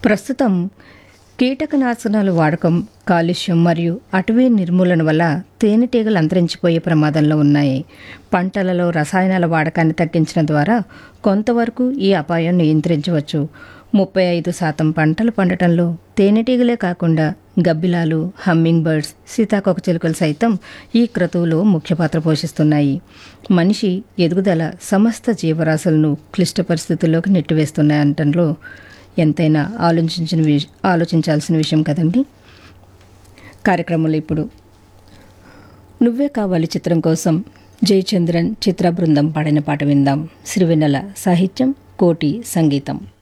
ప్రస్తుతం కీటకనాశనాల వాడకం కాలుష్యం మరియు అటవీ నిర్మూలన వల్ల తేనెటీగలు అంతరించిపోయే ప్రమాదంలో ఉన్నాయి పంటలలో రసాయనాల వాడకాన్ని తగ్గించడం ద్వారా కొంతవరకు ఈ అపాయం నియంత్రించవచ్చు ముప్పై ఐదు శాతం పంటలు పండటంలో తేనెటీగలే కాకుండా గబ్బిలాలు హమ్మింగ్ బర్డ్స్ సీతాకోకచిలుకలు సైతం ఈ క్రతువులో ముఖ్య పాత్ర పోషిస్తున్నాయి మనిషి ఎదుగుదల సమస్త జీవరాశులను క్లిష్ట పరిస్థితుల్లోకి నెట్టివేస్తున్నాయంటంలో ఎంతైనా ఆలోచించిన విష ఆలోచించాల్సిన విషయం కదండి కార్యక్రమంలో ఇప్పుడు నువ్వే కావాలి చిత్రం కోసం జయచంద్రన్ చిత్ర బృందం పాడిన పాట విందాం సిరివెన్నెల సాహిత్యం కోటి సంగీతం